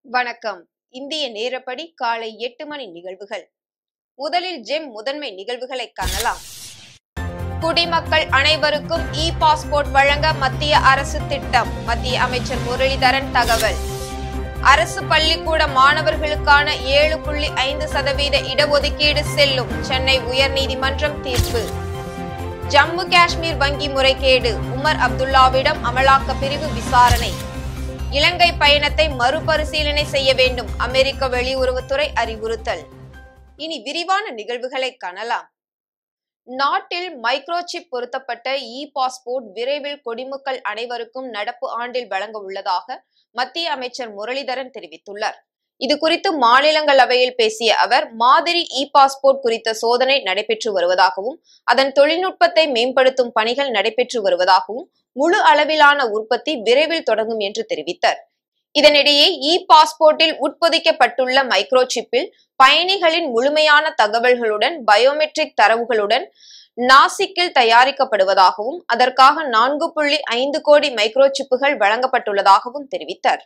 வணக்கம் இந்திய நேரப்படி காலை எட்டு மணி நிகழ்வுகள் முதலில் ஜெம் முதன்மை நிகழ்வுகளை காணலாம் குடிமக்கள் அனைவருக்கும் இ பாஸ்போர்ட் வழங்க மத்திய அரசு திட்டம் மத்திய அமைச்சர் முரளிதரன் தகவல் அரசு பள்ளிக்கூட மாணவர்களுக்கான ஏழு புள்ளி ஐந்து சதவீத இடஒதுக்கீடு செல்லும் சென்னை உயர்நீதிமன்றம் தீர்ப்பு ஜம்மு காஷ்மீர் வங்கி முறைகேடு உமர் அப்துல்லாவிடம் அமலாக்க பிரிவு விசாரணை இலங்கை பயணத்தை மறுபரிசீலனை செய்ய வேண்டும் அமெரிக்க வெளியுறவுத்துறை அறிவுறுத்தல் இனி விரிவான நிகழ்வுகளை காணலாம் நாட்டில் மைக்ரோசிப் பொருத்தப்பட்ட இ பாஸ்போர்ட் விரைவில் குடிமக்கள் அனைவருக்கும் நடப்பு ஆண்டில் வழங்க உள்ளதாக மத்திய அமைச்சர் முரளிதரன் தெரிவித்துள்ளார் இது குறித்து மாநிலங்களவையில் பேசிய அவர் மாதிரி இ பாஸ்போர்ட் குறித்த சோதனை நடைபெற்று வருவதாகவும் அதன் தொழில்நுட்பத்தை மேம்படுத்தும் பணிகள் நடைபெற்று வருவதாகவும் முழு அளவிலான உற்பத்தி விரைவில் தொடங்கும் என்று தெரிவித்தார் இதனிடையே இ பாஸ்போர்ட்டில் உட்பொதிக்கப்பட்டுள்ள மைக்ரோசிப்பில் பயணிகளின் முழுமையான தகவல்களுடன் பயோமெட்ரிக் தரவுகளுடன் நாசிக்கில் தயாரிக்கப்படுவதாகவும் அதற்காக நான்கு புள்ளி ஐந்து கோடி மைக்ரோசிப்புகள் வழங்கப்பட்டுள்ளதாகவும் தெரிவித்தார்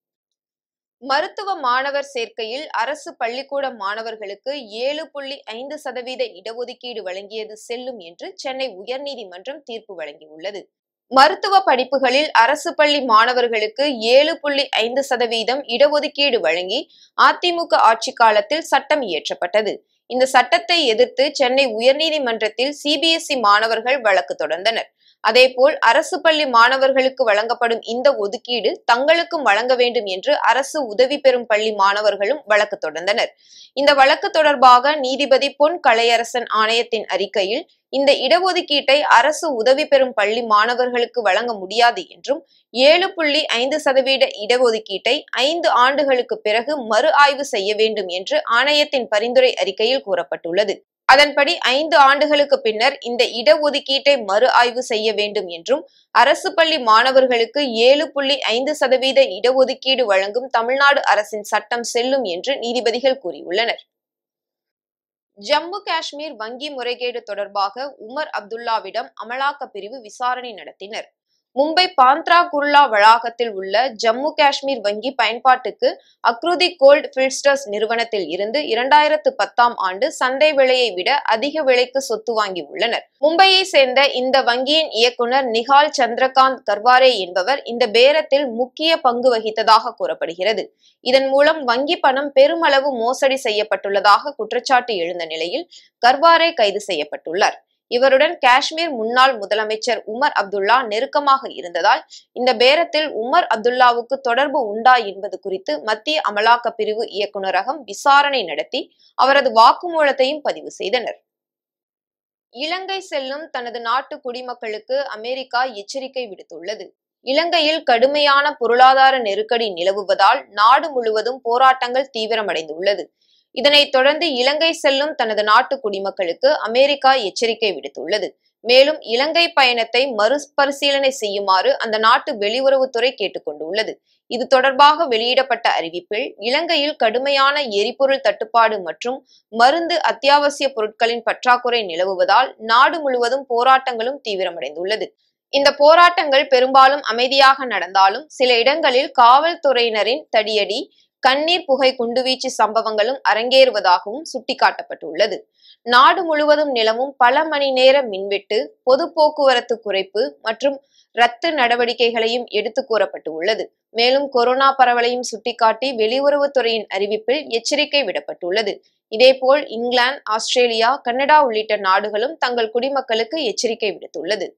மருத்துவ மாணவர் சேர்க்கையில் அரசு பள்ளிக்கூட மாணவர்களுக்கு ஏழு புள்ளி ஐந்து சதவீத இடஒதுக்கீடு வழங்கியது செல்லும் என்று சென்னை உயர்நீதிமன்றம் தீர்ப்பு வழங்கியுள்ளது மருத்துவ படிப்புகளில் அரசு பள்ளி மாணவர்களுக்கு ஏழு புள்ளி ஐந்து சதவீதம் இடஒதுக்கீடு வழங்கி அதிமுக ஆட்சி காலத்தில் சட்டம் இயற்றப்பட்டது இந்த சட்டத்தை எதிர்த்து சென்னை உயர்நீதிமன்றத்தில் சிபிஎஸ்இ மாணவர்கள் வழக்கு தொடர்ந்தனர் அதேபோல் அரசு பள்ளி மாணவர்களுக்கு வழங்கப்படும் இந்த ஒதுக்கீடு தங்களுக்கும் வழங்க வேண்டும் என்று அரசு உதவி பெறும் பள்ளி மாணவர்களும் வழக்கு தொடர்ந்தனர் இந்த வழக்கு தொடர்பாக நீதிபதி பொன் கலையரசன் ஆணையத்தின் அறிக்கையில் இந்த இடஒதுக்கீட்டை அரசு உதவி பெறும் பள்ளி மாணவர்களுக்கு வழங்க முடியாது என்றும் ஏழு புள்ளி ஐந்து சதவீத இடஒதுக்கீட்டை ஐந்து ஆண்டுகளுக்கு பிறகு மறு ஆய்வு செய்ய வேண்டும் என்று ஆணையத்தின் பரிந்துரை அறிக்கையில் கூறப்பட்டுள்ளது அதன்படி ஐந்து ஆண்டுகளுக்கு பின்னர் இந்த இடஒதுக்கீட்டை மறு ஆய்வு செய்ய வேண்டும் என்றும் அரசு பள்ளி மாணவர்களுக்கு ஏழு புள்ளி ஐந்து சதவீத இடஒதுக்கீடு வழங்கும் தமிழ்நாடு அரசின் சட்டம் செல்லும் என்று நீதிபதிகள் கூறியுள்ளனர் ஜம்மு காஷ்மீர் வங்கி முறைகேடு தொடர்பாக உமர் அப்துல்லாவிடம் அமலாக்க பிரிவு விசாரணை நடத்தினர் மும்பை பாந்த்ரா குர்லா வளாகத்தில் உள்ள ஜம்மு காஷ்மீர் வங்கி பயன்பாட்டுக்கு அக்ருதி கோல்ட் பில்ஸ்டர்ஸ் நிறுவனத்தில் இருந்து இரண்டாயிரத்து பத்தாம் ஆண்டு சந்தை விலையை விட அதிக விலைக்கு சொத்து வாங்கி உள்ளனர் மும்பையை சேர்ந்த இந்த வங்கியின் இயக்குனர் நிகால் சந்திரகாந்த் கர்வாரே என்பவர் இந்த பேரத்தில் முக்கிய பங்கு வகித்ததாக கூறப்படுகிறது இதன் மூலம் வங்கி பணம் பெருமளவு மோசடி செய்யப்பட்டுள்ளதாக குற்றச்சாட்டு எழுந்த நிலையில் கர்வாரே கைது செய்யப்பட்டுள்ளார் இவருடன் காஷ்மீர் முன்னாள் முதலமைச்சர் உமர் அப்துல்லா நெருக்கமாக இருந்ததால் இந்த பேரத்தில் உமர் அப்துல்லாவுக்கு தொடர்பு உண்டா என்பது குறித்து மத்திய அமலாக்க பிரிவு இயக்குநரகம் விசாரணை நடத்தி அவரது வாக்குமூலத்தையும் பதிவு செய்தனர் இலங்கை செல்லும் தனது நாட்டு குடிமக்களுக்கு அமெரிக்கா எச்சரிக்கை விடுத்துள்ளது இலங்கையில் கடுமையான பொருளாதார நெருக்கடி நிலவுவதால் நாடு முழுவதும் போராட்டங்கள் தீவிரமடைந்துள்ளது இதனைத் தொடர்ந்து இலங்கை செல்லும் தனது நாட்டு குடிமக்களுக்கு அமெரிக்கா எச்சரிக்கை விடுத்துள்ளது மேலும் இலங்கை பயணத்தை மறுபரிசீலனை செய்யுமாறு அந்த நாட்டு வெளியுறவுத்துறை கேட்டுக்கொண்டுள்ளது இது தொடர்பாக வெளியிடப்பட்ட அறிவிப்பில் இலங்கையில் கடுமையான எரிபொருள் தட்டுப்பாடு மற்றும் மருந்து அத்தியாவசிய பொருட்களின் பற்றாக்குறை நிலவுவதால் நாடு முழுவதும் போராட்டங்களும் தீவிரமடைந்துள்ளது இந்த போராட்டங்கள் பெரும்பாலும் அமைதியாக நடந்தாலும் சில இடங்களில் காவல்துறையினரின் தடியடி கண்ணீர் புகை குண்டுவீச்சு சம்பவங்களும் அரங்கேறுவதாகவும் சுட்டிக்காட்டப்பட்டுள்ளது நாடு முழுவதும் நிலவும் பல மணி நேர மின்வெட்டு பொது போக்குவரத்து குறைப்பு மற்றும் ரத்து நடவடிக்கைகளையும் எடுத்து கூறப்பட்டு உள்ளது மேலும் கொரோனா பரவலையும் சுட்டிக்காட்டி வெளியுறவுத்துறையின் அறிவிப்பில் எச்சரிக்கை விடப்பட்டுள்ளது இதேபோல் இங்கிலாந்து ஆஸ்திரேலியா கனடா உள்ளிட்ட நாடுகளும் தங்கள் குடிமக்களுக்கு எச்சரிக்கை விடுத்துள்ளது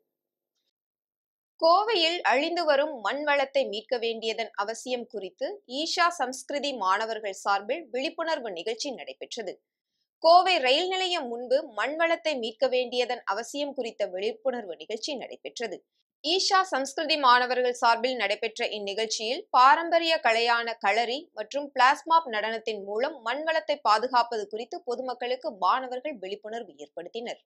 கோவையில் அழிந்து வரும் மண் வளத்தை மீட்க வேண்டியதன் அவசியம் குறித்து ஈஷா சம்ஸ்கிருதி மாணவர்கள் சார்பில் விழிப்புணர்வு நிகழ்ச்சி நடைபெற்றது கோவை ரயில் நிலையம் முன்பு மண் வளத்தை மீட்க வேண்டியதன் அவசியம் குறித்த விழிப்புணர்வு நிகழ்ச்சி நடைபெற்றது ஈஷா சம்ஸ்கிருதி மாணவர்கள் சார்பில் நடைபெற்ற இந்நிகழ்ச்சியில் பாரம்பரிய கலையான களரி மற்றும் பிளாஸ்மாப் நடனத்தின் மூலம் மண் வளத்தை பாதுகாப்பது குறித்து பொதுமக்களுக்கு மாணவர்கள் விழிப்புணர்வு ஏற்படுத்தினர்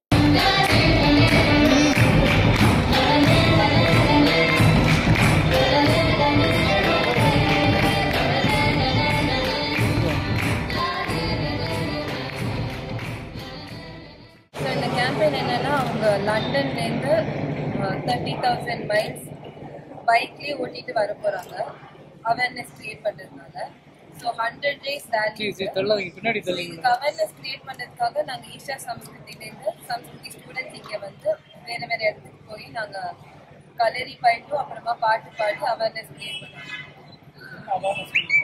ஸோ இந்த கேம்பெயின் என்னன்னா அவங்க லண்டன்லேருந்து தேர்ட்டி தௌசண்ட் மைல்ஸ் பைக்லேயே ஓட்டிட்டு வர போகிறாங்க அவேர்னஸ் க்ரியேட் பண்ணுறதுனால ஸோ ஹண்ட்ரட் டேஸ் ரேலி தள்ளாதீங்க பின்னாடி தள்ளுங்க இதுக்கு அவேர்னஸ் கிரியேட் பண்றதுக்காக நாங்க ஈஷா சம்ஸ்கிருதிலேருந்து சம்ஸ்கிருதி ஸ்டூடெண்ட்ஸ் இங்க வந்து வேற வேற இடத்துக்கு போய் நாங்க கலரி பயிட்டும் அப்புறமா பாட்டு பாடி அவேர்னஸ் கிரியேட் பண்ணுவோம்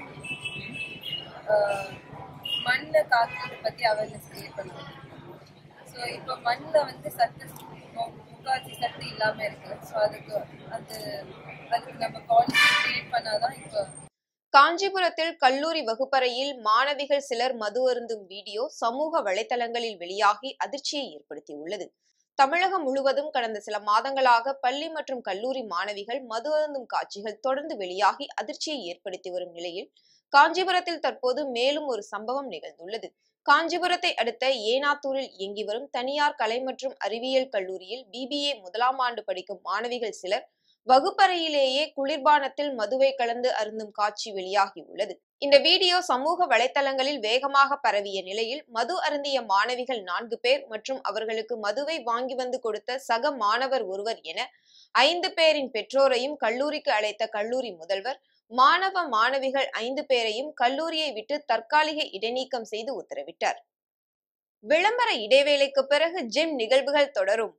ஆஹ் மண்ணை காக்கிறது பத்தி அவேர்னஸ் கிரியேட் பண்ணுவோம் ஸோ இப்போ மண்ணில் வந்து சத்து மு- முக்காவாசி சத்து இல்லாம இருக்கு ஸோ அதுக்கு அது அதுக்கு நம்ம பாலிசி கிரியேட் பண்ணாதான் இப்போ காஞ்சிபுரத்தில் கல்லூரி வகுப்பறையில் மாணவிகள் சிலர் மது அருந்தும் வீடியோ சமூக வலைதளங்களில் வெளியாகி அதிர்ச்சியை ஏற்படுத்தியுள்ளது தமிழகம் முழுவதும் கடந்த சில மாதங்களாக பள்ளி மற்றும் கல்லூரி மாணவிகள் மது அருந்தும் காட்சிகள் தொடர்ந்து வெளியாகி அதிர்ச்சியை ஏற்படுத்தி வரும் நிலையில் காஞ்சிபுரத்தில் தற்போது மேலும் ஒரு சம்பவம் நிகழ்ந்துள்ளது காஞ்சிபுரத்தை அடுத்த ஏனாத்தூரில் இயங்கி வரும் தனியார் கலை மற்றும் அறிவியல் கல்லூரியில் பிபிஏ முதலாம் ஆண்டு படிக்கும் மாணவிகள் சிலர் வகுப்பறையிலேயே குளிர்பானத்தில் மதுவை கலந்து அருந்தும் காட்சி வெளியாகியுள்ளது இந்த வீடியோ சமூக வலைத்தளங்களில் வேகமாக பரவிய நிலையில் மது அருந்திய மாணவிகள் நான்கு பேர் மற்றும் அவர்களுக்கு மதுவை வாங்கி வந்து கொடுத்த சக மாணவர் ஒருவர் என ஐந்து பேரின் பெற்றோரையும் கல்லூரிக்கு அழைத்த கல்லூரி முதல்வர் மாணவ மாணவிகள் ஐந்து பேரையும் கல்லூரியை விட்டு தற்காலிக இடைநீக்கம் செய்து உத்தரவிட்டார் விளம்பர இடைவேளைக்கு பிறகு ஜிம் நிகழ்வுகள் தொடரும்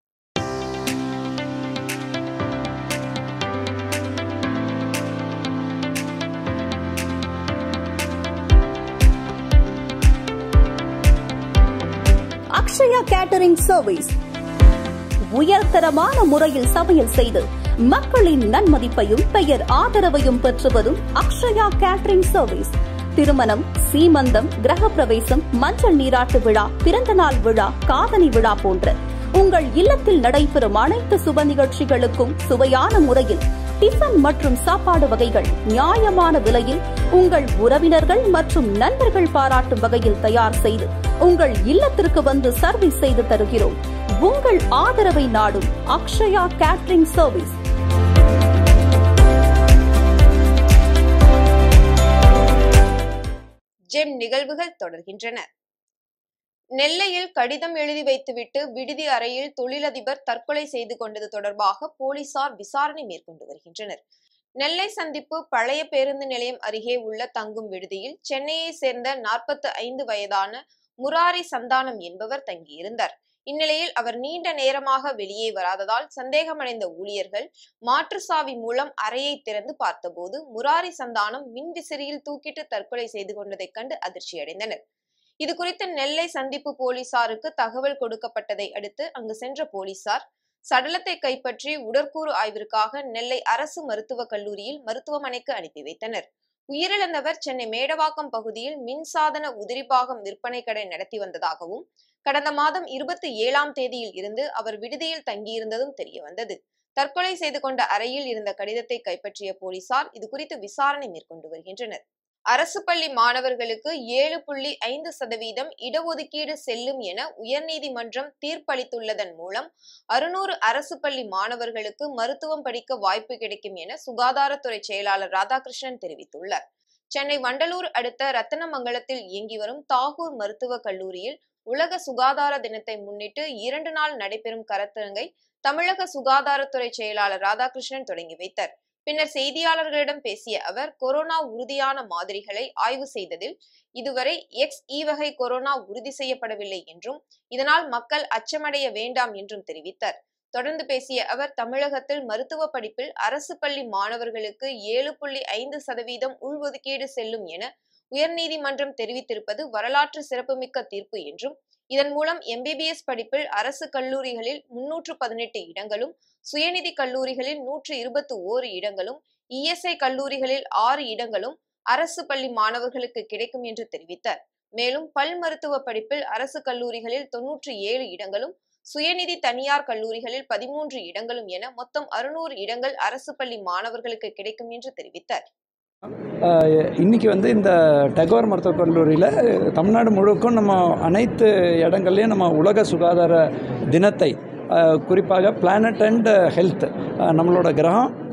அக்ஷயா கேட்டரிங் சர்வீஸ் உயர்தரமான முறையில் சமையல் செய்து மக்களின் நன்மதிப்பையும் பெயர் ஆதரவையும் பெற்று வரும் அக்ஷயா கேட்டரிங் சர்வீஸ் திருமணம் சீமந்தம் கிரகப்பிரவேசம் மஞ்சள் நீராட்டு விழா பிறந்தநாள் விழா காதணி விழா போன்ற உங்கள் இல்லத்தில் நடைபெறும் அனைத்து சுப நிகழ்ச்சிகளுக்கும் சுவையான முறையில் டிஃபன் மற்றும் சாப்பாடு வகைகள் நியாயமான விலையில் உங்கள் உறவினர்கள் மற்றும் நண்பர்கள் பாராட்டும் வகையில் தயார் செய்து உங்கள் இல்லத்திற்கு வந்து சர்வீஸ் செய்து தருகிறோம் உங்கள் ஆதரவை நாடும் அக்ஷயா கேட்டரிங் சர்வீஸ் ஜெம் நிகழ்வுகள் தொடர்கின்றன நெல்லையில் கடிதம் எழுதி வைத்துவிட்டு விடுதி அறையில் தொழிலதிபர் தற்கொலை செய்து கொண்டது தொடர்பாக போலீசார் விசாரணை மேற்கொண்டு வருகின்றனர் நெல்லை சந்திப்பு பழைய பேருந்து நிலையம் அருகே உள்ள தங்கும் விடுதியில் சென்னையை சேர்ந்த நாற்பத்து ஐந்து வயதான முராரி சந்தானம் என்பவர் தங்கியிருந்தார் இந்நிலையில் அவர் நீண்ட நேரமாக வெளியே வராததால் சந்தேகமடைந்த ஊழியர்கள் மாற்று சாவி மூலம் அறையை திறந்து பார்த்தபோது முராரி சந்தானம் மின்விசிறியில் தூக்கிட்டு தற்கொலை செய்து கொண்டதைக் கண்டு அதிர்ச்சியடைந்தனர் இது குறித்து நெல்லை சந்திப்பு போலீசாருக்கு தகவல் கொடுக்கப்பட்டதை அடுத்து அங்கு சென்ற போலீசார் சடலத்தை கைப்பற்றி உடற்கூறு ஆய்விற்காக நெல்லை அரசு மருத்துவக் கல்லூரியில் மருத்துவமனைக்கு அனுப்பி வைத்தனர் உயிரிழந்தவர் சென்னை மேடவாக்கம் பகுதியில் மின்சாதன உதிரிபாகம் விற்பனை கடை நடத்தி வந்ததாகவும் கடந்த மாதம் இருபத்தி ஏழாம் தேதியில் இருந்து அவர் விடுதியில் தங்கியிருந்ததும் தெரிய வந்தது தற்கொலை செய்து கொண்ட அறையில் இருந்த கடிதத்தை கைப்பற்றிய போலீசார் இது குறித்து விசாரணை மேற்கொண்டு வருகின்றனர் அரசு பள்ளி மாணவர்களுக்கு ஏழு புள்ளி ஐந்து சதவீதம் இடஒதுக்கீடு செல்லும் என உயர்நீதிமன்றம் தீர்ப்பளித்துள்ளதன் மூலம் அறுநூறு அரசு பள்ளி மாணவர்களுக்கு மருத்துவம் படிக்க வாய்ப்பு கிடைக்கும் என சுகாதாரத்துறை செயலாளர் ராதாகிருஷ்ணன் தெரிவித்துள்ளார் சென்னை வண்டலூர் அடுத்த ரத்தனமங்கலத்தில் இயங்கி வரும் தாகூர் மருத்துவக் கல்லூரியில் உலக சுகாதார தினத்தை முன்னிட்டு இரண்டு நாள் நடைபெறும் கருத்தரங்கை தமிழக சுகாதாரத்துறை செயலாளர் ராதாகிருஷ்ணன் தொடங்கி வைத்தார் பின்னர் செய்தியாளர்களிடம் பேசிய அவர் கொரோனா உறுதியான மாதிரிகளை ஆய்வு செய்ததில் இதுவரை எக்ஸ் இ வகை கொரோனா உறுதி செய்யப்படவில்லை என்றும் இதனால் மக்கள் அச்சமடைய வேண்டாம் என்றும் தெரிவித்தார் தொடர்ந்து பேசிய அவர் தமிழகத்தில் மருத்துவ படிப்பில் அரசு பள்ளி மாணவர்களுக்கு ஏழு புள்ளி ஐந்து சதவீதம் உள்ஒதுக்கீடு செல்லும் என உயர்நீதிமன்றம் தெரிவித்திருப்பது வரலாற்று சிறப்புமிக்க தீர்ப்பு என்றும் இதன் மூலம் எம்பிபிஎஸ் படிப்பில் அரசு கல்லூரிகளில் முன்னூற்று பதினெட்டு இடங்களும் சுயநிதி கல்லூரிகளில் நூற்று இருபத்தி ஓரு இடங்களும் இஎஸ்ஐ கல்லூரிகளில் ஆறு இடங்களும் அரசு பள்ளி மாணவர்களுக்கு கிடைக்கும் என்று தெரிவித்தார் மேலும் பல் மருத்துவ படிப்பில் அரசு கல்லூரிகளில் தொன்னூற்றி ஏழு இடங்களும் சுயநிதி தனியார் கல்லூரிகளில் பதிமூன்று இடங்களும் என மொத்தம் அறுநூறு இடங்கள் அரசு பள்ளி மாணவர்களுக்கு கிடைக்கும் என்று தெரிவித்தார் ஆஹ் இன்னைக்கு வந்து இந்த டெகோர் மருத்துவக் கல்லூரியில் தமிழ்நாடு முழுக்கும் நம்ம அனைத்து இடங்கள்லையும் நம்ம உலக சுகாதார தினத்தை ஆஹ் குறிப்பாக பிளானட் அண்ட் ஹெல்த் நம்மளோட கிரகம்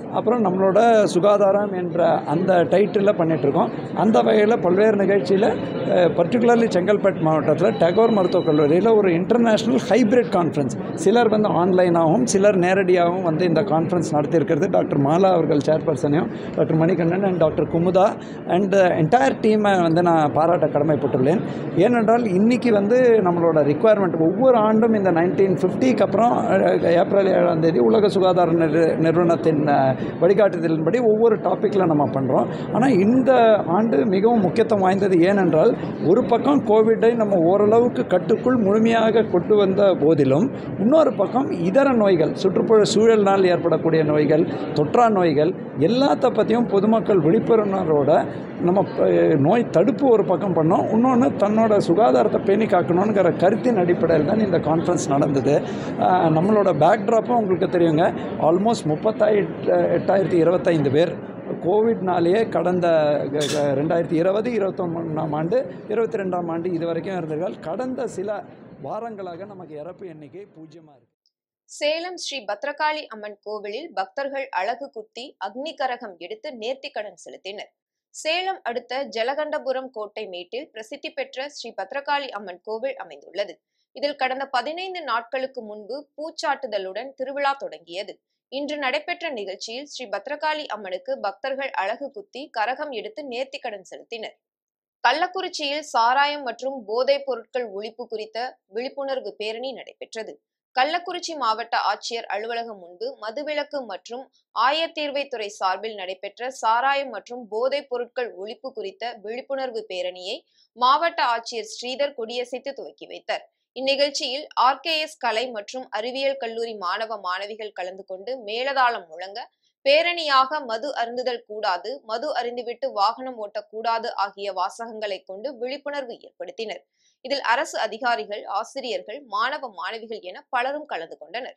அப்புறம் நம்மளோட சுகாதாரம் என்ற அந்த டைட்டிலில் பண்ணிகிட்ருக்கோம் அந்த வகையில் பல்வேறு நிகழ்ச்சியில் பர்டிகுலர்லி செங்கல்பட்டு மாவட்டத்தில் டெகோர் மருத்துவக் கல்லூரியில் ஒரு இன்டர்நேஷ்னல் ஹைப்ரிட் கான்ஃபரன்ஸ் சிலர் வந்து ஆன்லைனாகவும் சிலர் நேரடியாகவும் வந்து இந்த கான்ஃபரன்ஸ் நடத்தியிருக்கிறது டாக்டர் மாலா அவர்கள் சேர்பர்சனையும் doctor Manikandan and doctor Kumudha and entire டீமை வந்து நான் பாராட்ட கடமைப்பட்டுள்ளேன் ஏனென்றால் இன்றைக்கி வந்து நம்மளோட ரிக்குவயர்மெண்ட் ஒவ்வொரு ஆண்டும் இந்த நைன்டீன் ஃபிஃப்டிக்கு அப்புறம் அஹ், ஏப்ரல் ஏழாம் தேதி உலக சுகாதார நிறு நிறுவனத்தின் அஹ், வழிகாட்டுதலின்படி ஒவ்வொரு டாப்பிக்கில் நம்ம பண்ணுறோம் ஆனால் இந்த ஆண்டு மிகவும் முக்கியத்துவம் வாய்ந்தது ஏனென்றால் ஒரு பக்கம் கோவிட்டை நம்ம ஓரளவுக்கு கட்டுக்குள் முழுமையாக கொண்டு வந்த போதிலும் இன்னொரு பக்கம் இதர நோய்கள் சுற்றுப்புற சூழலினால் ஏற்படக்கூடிய நோய்கள் தொற்றா நோய்கள் எல்லாத்த பற்றியும் பொதுமக்கள் விழிப்புணர்வோட நம்ம ப- நோய் தடுப்பு ஒரு பக்கம் பண்ணோம் இன்னொன்று தன்னோட சுகாதாரத்தை பேணி காக்கணுங்கிற கருத்தின் அடிப்படையில் தான் இந்த கான்ஃபரன்ஸ் நடந்தது ஆஹ் நம்மளோட பேக்ட்ராப்பும் உங்களுக்கு தெரியுங்க ஆல்மோஸ்ட் முப்பத்தாயி எட்டாயிரத்தி இருபத்தைந்து பேர் கோவிட்னாலேயே கடந்த க- க- ரெண்டாயிரத்தி இருபது இருபத்தொன்னாம் ஆண்டு இருபத்தி ரெண்டாம் ஆண்டு இது வரைக்கும் இருந்தீர்கள் கடந்த சில வாரங்களாக நமக்கு இறப்பு எண்ணிக்கை பூஜ்ஜியமாக இருக்குது சேலம் ஸ்ரீ பத்ரகாளி அம்மன் கோவிலில் பக்தர்கள் அழகு குத்தி அக்னி கரகம் எடுத்து நேர்த்திக்கடன் செலுத்தினர் சேலம் அடுத்த ஜலகண்டபுரம் கோட்டை மேட்டில் பிரசித்தி பெற்ற ஸ்ரீ பத்ரகாளி அம்மன் கோவில் அமைந்துள்ளது இதில் கடந்த பதினைந்து நாட்களுக்கு முன்பு பூச்சாட்டுதலுடன் திருவிழா தொடங்கியது இன்று நடைபெற்ற நிகழ்ச்சியில் ஸ்ரீ பத்ரகாளி அம்மனுக்கு பக்தர்கள் அழகு குத்தி கரகம் எடுத்து நேர்த்திக்கடன் செலுத்தினர் கள்ளக்குறிச்சியில் சாராயம் மற்றும் போதைப் பொருட்கள் ஒழிப்பு குறித்த விழிப்புணர்வு பேரணி நடைபெற்றது கள்ளக்குறிச்சி மாவட்ட ஆட்சியர் அலுவலகம் முன்பு மதுவிலக்கு மற்றும் ஆயத்தீர்வைத்துறை சார்பில் நடைபெற்ற சாராயம் மற்றும் போதைப் பொருட்கள் ஒழிப்பு குறித்த விழிப்புணர்வு பேரணியை மாவட்ட ஆட்சியர் ஸ்ரீதர் கொடியசைத்து துவக்கி வைத்தார் இந்நிகழ்ச்சியில் ஆர்கேஎஸ் கலை மற்றும் அறிவியல் கல்லூரி மாணவ மாணவிகள் கலந்து கொண்டு மேலதாளம் முழங்க பேரணியாக மது அருந்துதல் கூடாது மது அருந்திவிட்டு வாகனம் ஓட்டக்கூடாது ஆகிய வாசகங்களை கொண்டு விழிப்புணர்வு ஏற்படுத்தினர் இதில் அரசு அதிகாரிகள் ஆசிரியர்கள் மாணவ மாணவிகள் என பலரும் கலந்து கொண்டனர்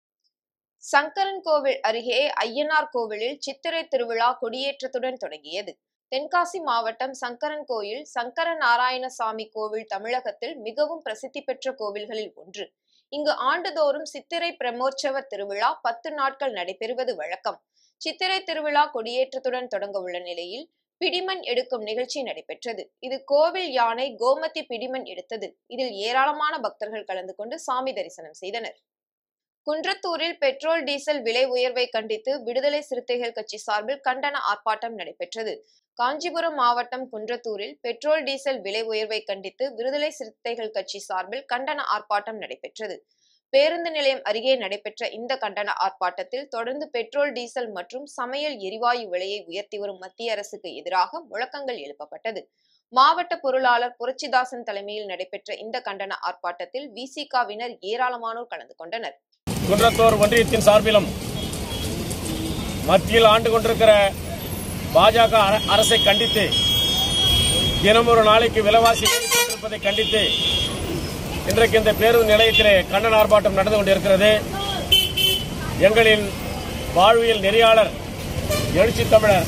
சங்கரன் கோவில் அருகே ஐயனார் கோவிலில் சித்திரை திருவிழா கொடியேற்றத்துடன் தொடங்கியது தென்காசி மாவட்டம் சங்கரன் கோயில் சங்கர நாராயணசாமி கோவில் தமிழகத்தில் மிகவும் பிரசித்தி பெற்ற கோவில்களில் ஒன்று இங்கு ஆண்டுதோறும் சித்திரை பிரமோற்சவ திருவிழா பத்து நாட்கள் நடைபெறுவது வழக்கம் சித்திரை திருவிழா கொடியேற்றத்துடன் தொடங்க உள்ள நிலையில் பிடிமண் எடுக்கும் நிகழ்ச்சி நடைபெற்றது இது கோவில் யானை கோமதி பிடிமண் எடுத்தது இதில் ஏராளமான பக்தர்கள் கலந்து கொண்டு சாமி தரிசனம் செய்தனர் குன்றத்தூரில் பெட்ரோல் டீசல் விலை உயர்வை கண்டித்து விடுதலை சிறுத்தைகள் கட்சி சார்பில் கண்டன ஆர்ப்பாட்டம் நடைபெற்றது காஞ்சிபுரம் மாவட்டம் குன்றத்தூரில் பெட்ரோல் டீசல் விலை உயர்வை கண்டித்து விடுதலை சிறுத்தைகள் கட்சி சார்பில் கண்டன ஆர்ப்பாட்டம் நடைபெற்றது பேருந்து நிலையம் அருகே நடைபெற்ற இந்த கண்டன ஆர்ப்பாட்டத்தில் தொடர்ந்து பெட்ரோல் டீசல் மற்றும் சமையல் எரிவாயு விலையை உயர்த்தி வரும் மத்திய அரசுக்கு எதிராக முழக்கங்கள் எழுப்பப்பட்டது மாவட்ட பொருளாளர் புரட்சிதாசன் தலைமையில் நடைபெற்ற இந்த கண்டன ஆர்ப்பாட்டத்தில் விசிகாவினர் ஏராளமானோர் கலந்து கொண்டனர் குன்றத்தூர் ஒன்றியத்தின் சார்பிலும் மத்தியில் ஆண்டு கொண்டிருக்கிற பாஜக அர- அரசை கண்டித்து தினம் ஒரு நாளைக்கு விலைவாசி ஏறிக் கொண்டிருப்பதை கண்டித்து இன்றைக்கு இந்த பேருந்து நிலையத்திலே கண்டன ஆர்ப்பாட்டம் நடந்து கொண்டிருக்கிறது எங்களின் வாழ்வியல் நெறியாளர் எழுச்சி தமிழர்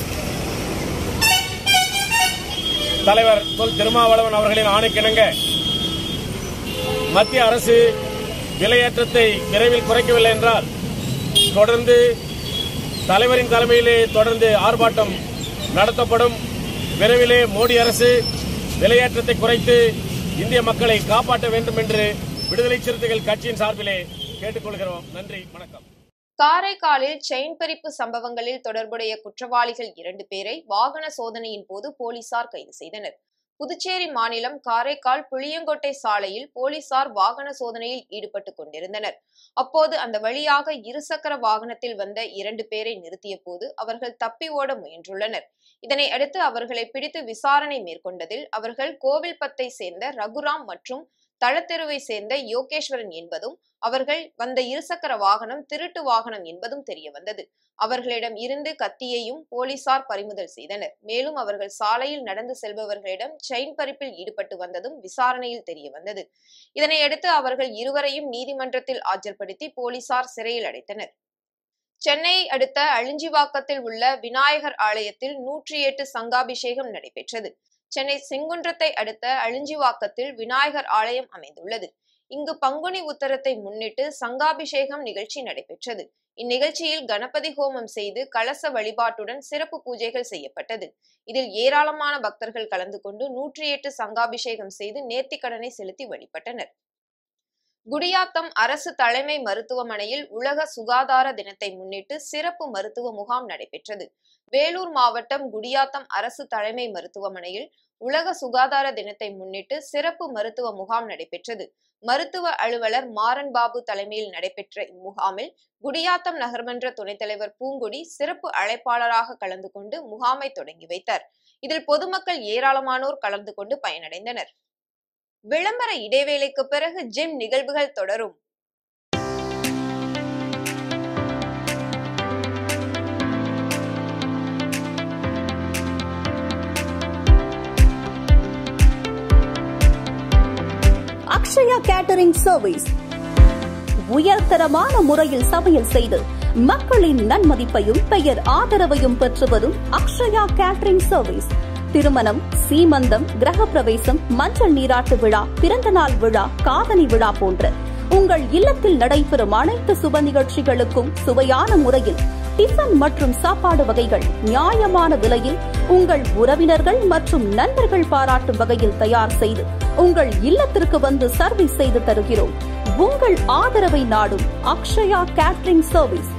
தலைவர் தொல் திருமாவளவன் அவர்களின் ஆணைக்கிணங்க மத்திய அரசு விலையேற்றத்தை விரைவில் குறைக்கவில்லை என்றால் தொடர்ந்து தலைவரின் தலைமையிலே தொடர்ந்து ஆர்ப்பாட்டம் நடத்தப்படும் விரைவிலே மோடி அரசு விலையேற்றத்தை குறைத்து இந்திய மக்களை காப்பாற்ற வேண்டும் என்று விடுதலை சிறுத்தைகள் கட்சியின் சார்பிலே கேட்டுக்கொள்கிறோம் நன்றி வணக்கம் காரைக்காலில் செயின் பறிப்பு சம்பவங்களில் தொடர்புடைய குற்றவாளிகள் இரண்டு பேரை வாகன சோதனையின் போது போலீசார் கைது செய்தனர் புதுச்சேரி மாநிலம் காரைக்கால் புளியங்கொட்டை சாலையில் போலீசார் வாகன சோதனையில் ஈடுபட்டுக் கொண்டிருந்தனர் அப்போது அந்த வழியாக இருசக்கர வாகனத்தில் வந்த இரண்டு பேரை நிறுத்திய போது அவர்கள் தப்பி ஓட முயன்றுள்ளனர் இதனை அடுத்து அவர்களை பிடித்து விசாரணை மேற்கொண்டதில் அவர்கள் கோவில்பத்தை சேர்ந்த ரகுராம் மற்றும் தளத்தெருவை சேர்ந்த யோகேஸ்வரன் என்பதும் அவர்கள் வந்த இருசக்கர வாகனம் திருட்டு வாகனம் என்பதும் தெரிய வந்தது அவர்களிடம் இருந்து கத்தியையும் போலீசார் பறிமுதல் செய்தனர் மேலும் அவர்கள் சாலையில் நடந்து செல்பவர்களிடம் செயின் பறிப்பில் ஈடுபட்டு வந்ததும் விசாரணையில் தெரிய வந்தது இதனையடுத்து அவர்கள் இருவரையும் நீதிமன்றத்தில் ஆஜர்படுத்தி போலீசார் சிறையில் அடைத்தனர் சென்னையை அடுத்த அழிஞ்சிவாக்கத்தில் உள்ள விநாயகர் ஆலயத்தில் நூற்றி எட்டு சங்காபிஷேகம் நடைபெற்றது சென்னை செங்குன்றத்தை அடுத்த அழிஞ்சிவாக்கத்தில் விநாயகர் ஆலயம் அமைந்துள்ளது இங்கு பங்குனி உத்தரத்தை முன்னிட்டு சங்காபிஷேகம் நிகழ்ச்சி நடைபெற்றது இந்நிகழ்ச்சியில் கணபதி ஹோமம் செய்து கலச வழிபாட்டுடன் சிறப்பு பூஜைகள் செய்யப்பட்டது இதில் ஏராளமான பக்தர்கள் கலந்து கொண்டு நூற்றி எட்டு சங்காபிஷேகம் செய்து நேர்த்திக்கடனை செலுத்தி வழிபட்டனர் குடியாத்தம் அரசு தலைமை மருத்துவமனையில் உலக சுகாதார தினத்தை முன்னிட்டு சிறப்பு மருத்துவ முகாம் நடைபெற்றது வேலூர் மாவட்டம் குடியாத்தம் அரசு தலைமை மருத்துவமனையில் உலக சுகாதார தினத்தை முன்னிட்டு சிறப்பு மருத்துவ முகாம் நடைபெற்றது மருத்துவ அலுவலர் மாறன் பாபு தலைமையில் நடைபெற்ற இம்முகாமில் குடியாத்தம் நகர்மன்ற துணைத் தலைவர் பூங்குடி சிறப்பு அழைப்பாளராக கலந்து கொண்டு முகாமை தொடங்கி வைத்தார் இதில் பொதுமக்கள் ஏராளமானோர் கலந்து கொண்டு பயனடைந்தனர் விளம்பர இடைவேளைக்கு பிறகு ஜிம் நிகழ்வுகள் தொடரும் அக்ஷயா கேட்டரிங் சர்வீஸ் உயர்தரமான முறையில் சமையல் செய்து மக்களின் நன்மதிப்பையும் பெயர் ஆதரவையும் பெற்று வரும் அக்ஷயா கேட்டரிங் சர்வீஸ் திருமணம் சீமந்தம் கிரகப்பிரவேசம் மஞ்சள் நீராட்டு விழா பிறந்தநாள் விழா காதணி விழா போன்ற உங்கள் இல்லத்தில் நடைபெறும் அனைத்து சுப நிகழ்ச்சிகளுக்கும் சுவையான முறையில் டிஃபன் மற்றும் சாப்பாடு வகைகள் நியாயமான விலையில் உங்கள் உறவினர்கள் மற்றும் நண்பர்கள் பாராட்டும் வகையில் தயார் செய்து உங்கள் இல்லத்திற்கு வந்து சர்வீஸ் செய்து தருகிறோம் உங்கள் ஆதரவை நாடும் அக்ஷயா கேட்டரிங் சர்வீஸ்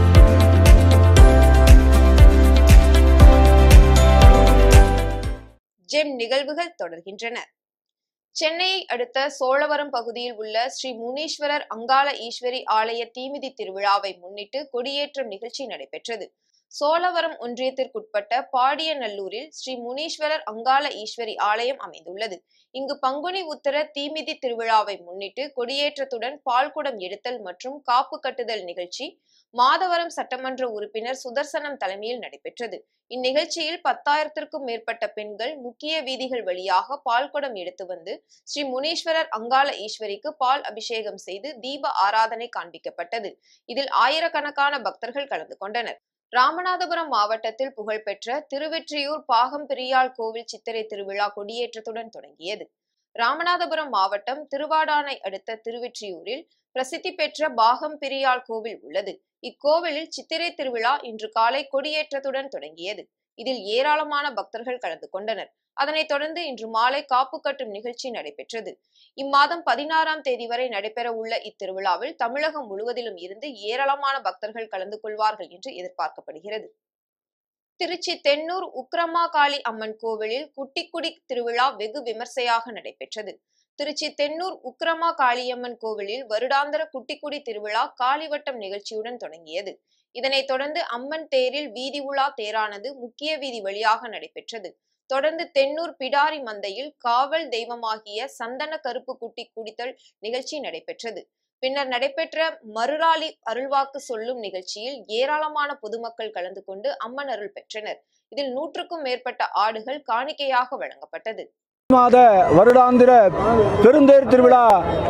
ஜெம் நிகழ்வுகள் தொடர்கின்றன சென்னையை அடுத்த சோழவரம் பகுதியில் உள்ள ஸ்ரீ முனீஸ்வரர் அங்காள ஈஸ்வரி ஆலய தீமிதி திருவிழாவை முன்னிட்டு கொடியேற்றம் நிகழ்ச்சி நடைபெற்றது சோழவரம் ஒன்றியத்திற்குட்பட்ட பாடியநல்லூரில் ஸ்ரீ முனீஸ்வரர் அங்காள ஈஸ்வரி ஆலயம் அமைந்துள்ளது இங்கு பங்குனி உத்தர தீமிதி திருவிழாவை முன்னிட்டு கொடியேற்றத்துடன் பால்குடம் எடுத்தல் மற்றும் காப்பு கட்டுதல் நிகழ்ச்சி மாதவரம் சட்டமன்ற உறுப்பினர் சுதர்சனம் தலைமையில் நடைபெற்றது இந்நிகழ்ச்சியில் பத்தாயிரத்திற்கும் மேற்பட்ட பெண்கள் முக்கிய வீதிகள் வழியாக பால்குடம் எடுத்து வந்து ஸ்ரீ முனீஸ்வரர் அங்காள ஈஸ்வரிக்கு பால் அபிஷேகம் செய்து தீப ஆராதனை காண்பிக்கப்பட்டது இதில் ஆயிரக்கணக்கான பக்தர்கள் கலந்து கொண்டனர் ராமநாதபுரம் மாவட்டத்தில் புகழ்பெற்ற திருவெற்றியூர் பாகம் பெரியாள் கோவில் சித்திரை திருவிழா கொடியேற்றத்துடன் தொடங்கியது ராமநாதபுரம் மாவட்டம் திருவாடானை அடுத்த திருவெற்றியூரில் பிரசித்தி பெற்ற பாகம் பெரியாள் கோவில் உள்ளது இக்கோவிலில் சித்திரை திருவிழா இன்று காலை கொடியேற்றத்துடன் தொடங்கியது இதில் ஏராளமான பக்தர்கள் கலந்து கொண்டனர் அதனைத் தொடர்ந்து இன்று மாலை காப்பு கட்டும் நிகழ்ச்சி நடைபெற்றது இம்மாதம் பதினாறாம் தேதி வரை நடைபெற உள்ள இத்திருவிழாவில் தமிழகம் முழுவதிலும் இருந்து ஏராளமான பக்தர்கள் கலந்து கொள்வார்கள் என்று எதிர்பார்க்கப்படுகிறது திருச்சி தென்னூர் உக்ரமாகாளி அம்மன் கோவிலில் குட்டிக்குடி திருவிழா வெகு விமர்சையாக நடைபெற்றது திருச்சி தென்னூர் உக்ரமா காளியம்மன் கோவிலில் வருடாந்திர குட்டிக்குடி திருவிழா காளிவட்டம் நிகழ்ச்சியுடன் தொடங்கியது இதனைத் தொடர்ந்து அம்மன் தேரில் வீதி உலா தேரானது முக்கிய வீதி வழியாக நடைபெற்றது தொடர்ந்து தென்னூர் பிடாரி மந்தையில் காவல் தெய்வமாகிய சந்தன கருப்பு குட்டி குடித்தல் நிகழ்ச்சி நடைபெற்றது பின்னர் நடைபெற்ற மறுராளி அருள்வாக்கு சொல்லும் நிகழ்ச்சியில் ஏராளமான பொதுமக்கள் கலந்து கொண்டு அம்மன் அருள் பெற்றனர் இதில் நூற்றுக்கும் மேற்பட்ட ஆடுகள் காணிக்கையாக வழங்கப்பட்டது மாத வருடாந்திர பெருந்தேர் திருவிழா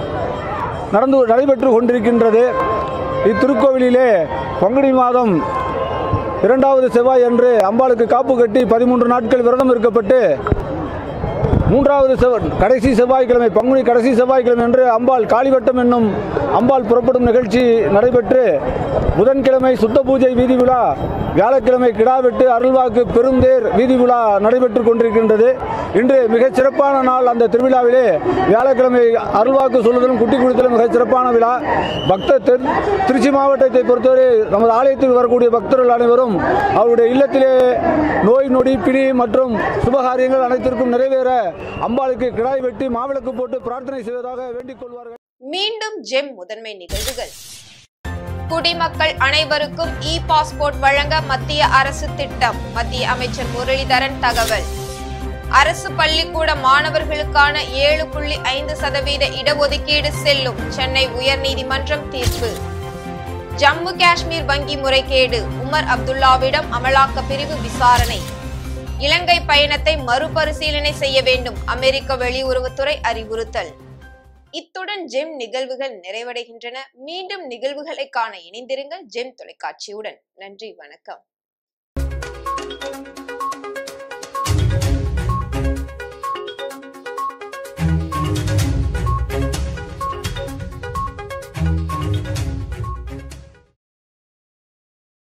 நடந்து நடைபெற்று கொண்டிருக்கின்றது இத்திருக்கோவிலிலே பங்குனி மாதம் இரண்டாவது செவ்வாய் அன்று அம்பாளுக்கு காப்பு கட்டி பதிமூன்று நாட்கள் விரதம் இருக்கப்பட்டு மூன்றாவது செவ் கடைசி செவ்வாய்க்கிழமை பங்குனி கடைசி செவ்வாய்க்கிழமை அன்று அம்பாள் காளிவட்டம் என்னும் அம்பாள் புறப்படும் நிகழ்ச்சி நடைபெற்று புதன்கிழமை சுத்த பூஜை வீதி விழா வியாழக்கிழமை கிடாவெட்டு அருள்வாக்கு பெருந்தேர் வீதி விழா நடைபெற்று கொண்டிருக்கின்றது இன்று மிகச் சிறப்பான நாள் அந்த திருவிழாவிலே வியாழக்கிழமை அருள்வாக்கு சொல்லுதலும் குட்டி குடித்தலும் மிகச் சிறப்பான விழா பக்த தென் திருச்சி மாவட்டத்தை பொறுத்தவரை நமது ஆலயத்தில் வரக்கூடிய பக்தர்கள் அனைவரும் அவருடைய இல்லத்திலே நோய் நொடி பிணி மற்றும் சுபகாரியங்கள் அனைத்திற்கும் நிறைவேற அம்பாளுக்கு கிடாய் வெட்டி மாவிளக்கு போட்டு பிரார்த்தனை செய்வதாக வேண்டிக் கொள்வார்கள் மீண்டும் ஜெம் முதன்மை நிகழ்வுகள் குடிமக்கள் அனைவருக்கும் இ பாஸ்போர்ட் வழங்க மத்திய அரசு திட்டம் மத்திய அமைச்சர் முரளிதரன் தகவல் அரசு பள்ளிக்கூட மாணவர்களுக்கான ஏழு புள்ளி ஐந்து சதவீத இடஒதுக்கீடு செல்லும் சென்னை உயர்நீதிமன்றம் தீர்ப்பு ஜம்மு காஷ்மீர் வங்கி முறைகேடு உமர் அப்துல்லாவிடம் அமலாக்க பிரிவு விசாரணை இலங்கை பயணத்தை மறுபரிசீலனை செய்ய வேண்டும் அமெரிக்க வெளியுறவுத்துறை அறிவுறுத்தல் இத்துடன் ஜெம் நிகழ்வுகள் நிறைவடைகின்றன மீண்டும் நிகழ்வுகளை காண இணைந்திருங்கள் ஜெம் தொலைக்காட்சியுடன் நன்றி வணக்கம்